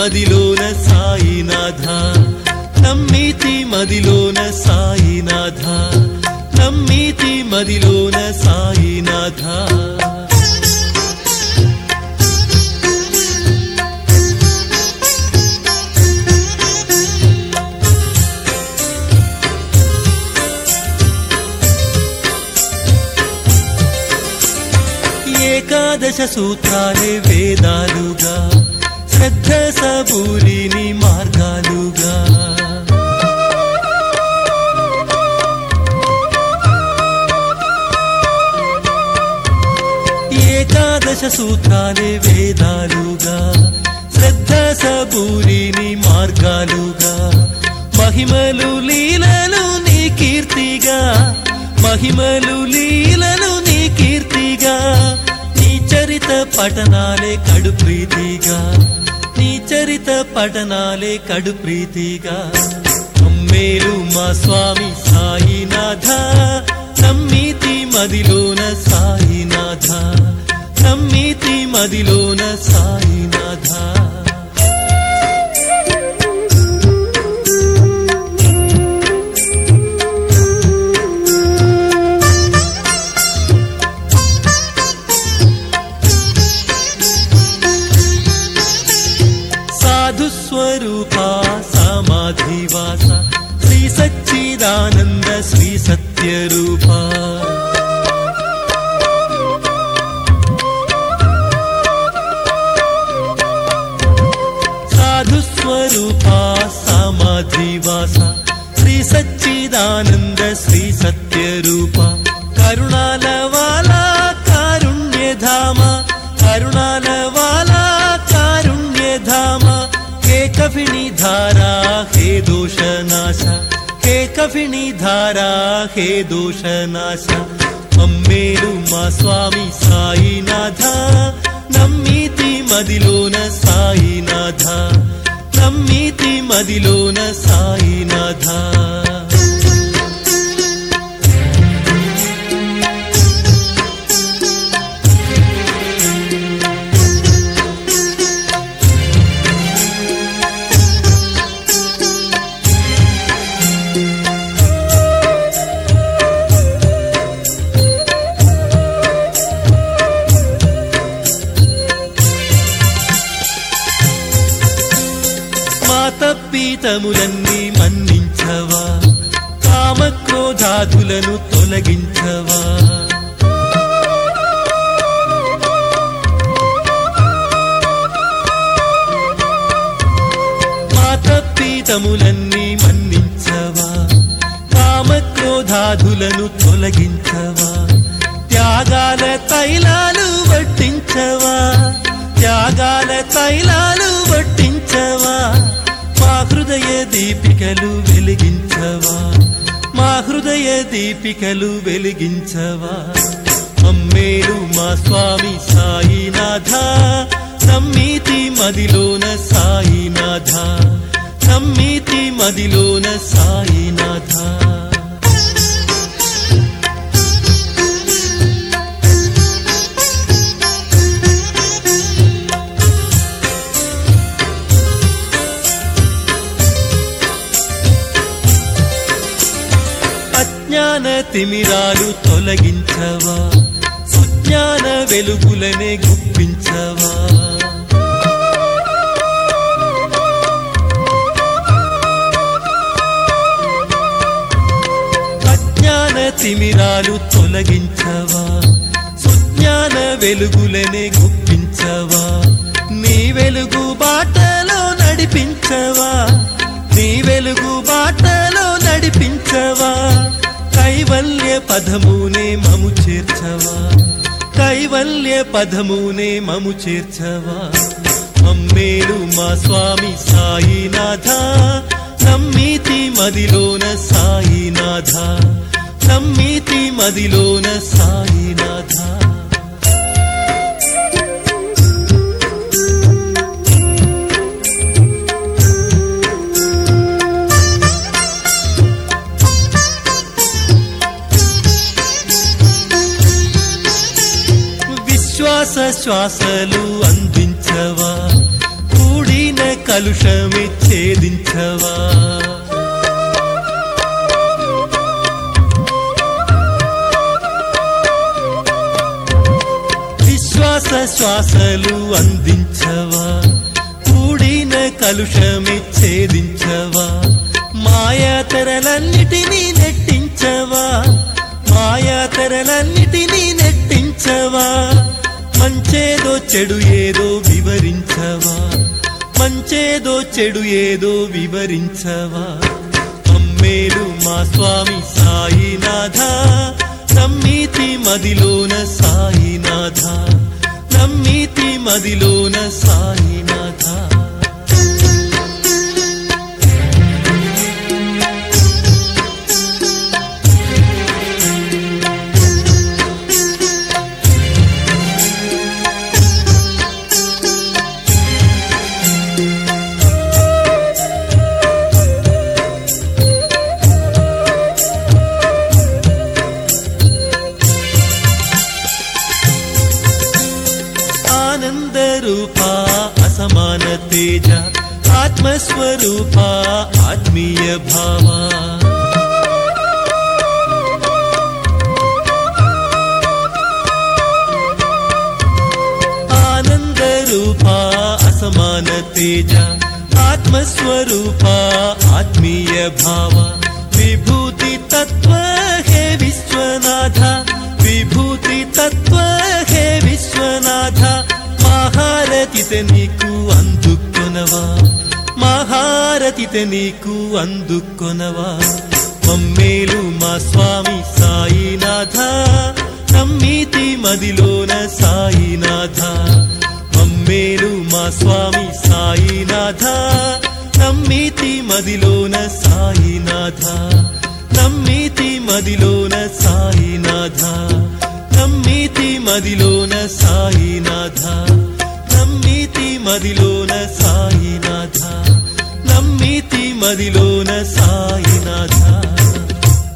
మదిలోన సాయినాథ నమ్మితి మదిలోన సాయినాథ నమ్మితి మదిలోన సాయినాథ ఏకాదశ సూత్రాలే వేదాలుగా శ్రద్ధ సబూలిని మార్గాలుగా ఏకాదశ సూత్రాలే వేదాలుగా శ్రద్ధ సబూలిని మార్గాలుగా మహిమలు లీలలు నీ కీర్తిగా మహిమలు లీలలు నీ కీర్తిగా నీ చరిత పఠనాలే కడు ప్రీతిగా నీ చరిత పఠనాలే కడు ప్రీతిగా అమ్మేలు మా స్వామి సాయినాథ నమ్మితి మదిలోన సాయినాథ నమ్మితి మదిలోన సాయినాథ సాధు స్వరూప సమాధివాస శ్రీ సచ్చిదానంద శ్రీ సత్యరూప సాధు స్వరూప సమాధివాస శ్రీ సచ్చిదానంద శ్రీ సత్యరూప కరుణాల వాలా కారుణ్యధామ కరుణాల వాలా కారుణ్యధామ హే కఫిణి ధారా హే దోషనాశ హే కఫిణి ధారా హే దోషనాశ అమ్మేలు మా స్వామి సాయినాథ నమ్మితి మదిలోన సాయినాథ నమ్మితి మదిలోన సాయినాథ మా తప్పితములన్నీ మన్నించవా కామక్రోధాదులను తొలగించవా మా తప్పితములన్నీ మన్నించవా కామక్రోధాదులను తొలగించవా త్యాగాల తైలాలు వడ్డించవా త్యాగాల తైలాలు వడ్డించవా మా హృదయ దీపికలు వెలిగించవా మా హృదయ దీపికలు వెలిగించవా అమ్మేలు మా స్వామి సాయినాథ నమ్మితి మదిలోన సాయినాథ నమ్మితి మదిలోన సాయినాథ అజ్ఞాన తిమిరాలు తొలగించవా సుజ్ఞాన వెలుగులనే గుప్పించవా అజ్ఞాన తిమిరాలు తొలగించవా సుజ్ఞాన వెలుగులనే గుప్పించవా నీ వెలుగు బాటలో నడిపించవా నీ వెలుగు బాటలో నడిపించవా కైవల్య పదమునే మము చేర్చవా కైవల్య పదమునే మము చేర్చవా అమ్మేలు మా స్వామి సాయినాథ నమ్మితి మదిలోన సాయినాథ నమ్మితి మదిలోన సాయినాథ విశ్వాస శ్వాసలు అందించవా కూడిన కలుషమే ఛేదించవా విశ్వాస శ్వాసలు అందించవా కూడిన కలుషమే ఛేదించవా మాయాతరలన్నిటినీ నెట్టించవా మాయాతరలన్నిటినీ నెట్టించవా మంచేదో చెడు ఏదో వివరించవా మంచేదో చెడు ఏదో వివరించవా అమ్మేలు మా స్వామి సాయినాథ నమ్మీతి మదిలోన సాయినాథ నమ్మీతి మదిలోన సాయినాథ ఆనంద రూపా అసమాన తేజ ఆత్మస్వరూపా ఆత్మీయ భావా ఆనంద రూపా అసమాన తేజ ఆత్మస్వరూపా ఆత్మీయ భావ విభూతి తత్వ హే విశ్వనాథ విభూతి తత్వ హే విశ్వనాథ మహారతిత నీకు అందుకొనవా మహారతిత నీకు అందుకొనవా మమ్మేలు మా స్వామి సాయినాథ నమ్మీతి మదిలోన సాయినాథ మమ్మేలు మా స్వామి సాయినాథ నమ్మీతి మదిలోన సాయినాథ నమ్మీతి మదిలోన సాయినాథ నమ్మీతి మదిలోన సాయినాథ నమ్మీతి మదిలోన సాయినాథ నమ్మీతి మదిలో